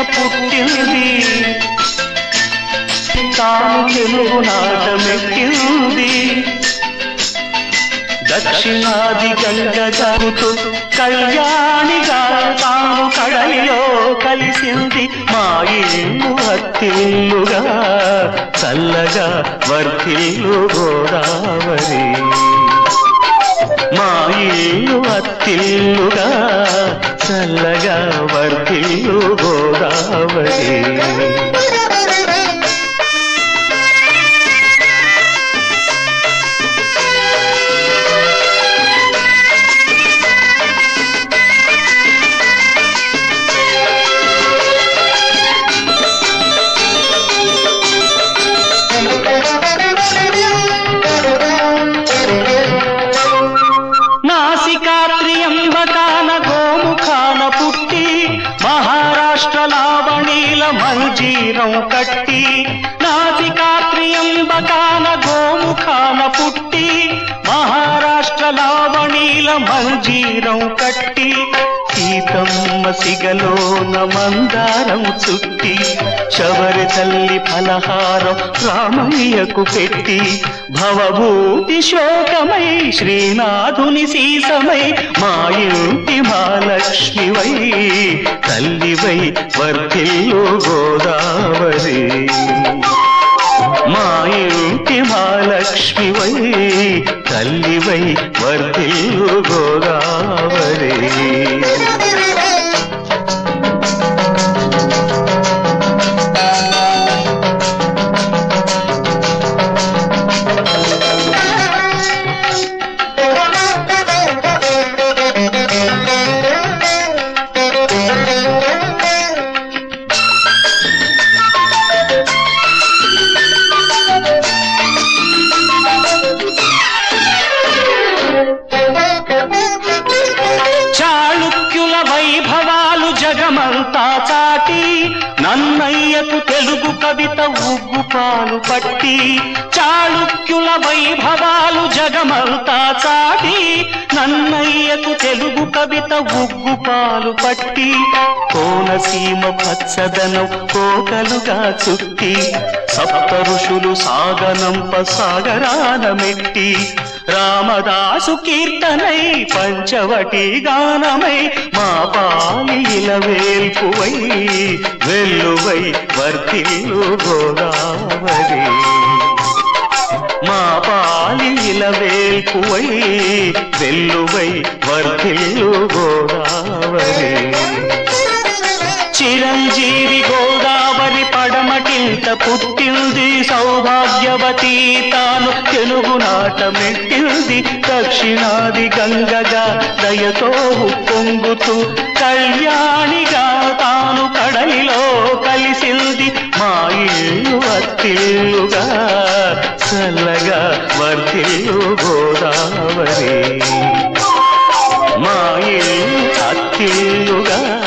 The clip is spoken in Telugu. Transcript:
పుట్టింది తాను తెలుగు నాటమెక్కింది దక్షిణాది గంగ జరుగుతూ కళ్యాణిగా తాను కడలిలో కలిసింది మా ఇల్లు అత్తిల్లుగా చల్లగా వర్తిల్లు గోదావరి మా ఇల్లు అత్తిల్లుగా చల్లగా వర్తిల్లు గోదావరి నాసికాత్రియంబకాన గోముఖాన పుట్టి మహారాష్ట్ర లావణీల మంజీరం కట్టి నాసికాత్రియంబకాన గోముఖాన పుట్టి మహారాష్ట్ర లావణీల మంజీరం కట్టి సీతమ్మ సిగలోన మందారం చుట్టి శబరి తల్లి ఫలహారం రామయ్యకు పెట్టి భవభూతి శోకమై శ్రీనాథుని సీసమై మా ఇంటి మహాలక్ష్మివై తల్లివై వర్తిల్లు గోదావరి మా ఇంటి మహాలక్ష్మివై తల్లివై వర్తిల్లు గోదావరి చాళుక్యుల వైభవాలు జగమంతా చాటి నన్నయ్యకు తెలుగు కవిత ఉగ్గుపాలు పట్టి చాళుక్యుల వైభవాలు జగమంతా చాటి నన్నయ్యకు తెలుగు కవిత ఉగ్గుపాలు పట్టి కోనసీమ పచ్చదనం కోకలుగా చుట్టి సప్త ఋషులు సాగనంప సాగరాన మెట్టి రామదాసు కీర్తనై పంచవటి గానమై మా పాలిల వేల్పువై వెల్లువై వర్తిల్లు గోదావరి మా పాలిల వేల్పువై వెల్లువై వర్తిల్లు గోదావరి చిరంజీవి గోదావరి పడమటింత పుట్టింది సౌభాగ్యవతి తాను తెలుగు నాట మెట్టింది దక్షిణాది గంగగా దయతో పొంగుతూ కళ్యాణిగా తాను కడలిలో కలిసింది మా ఇల్లు అత్తిల్లుగా చల్లగా వర్తిల్లు గోదావరి మా ఇల్లు అత్తిల్లుగా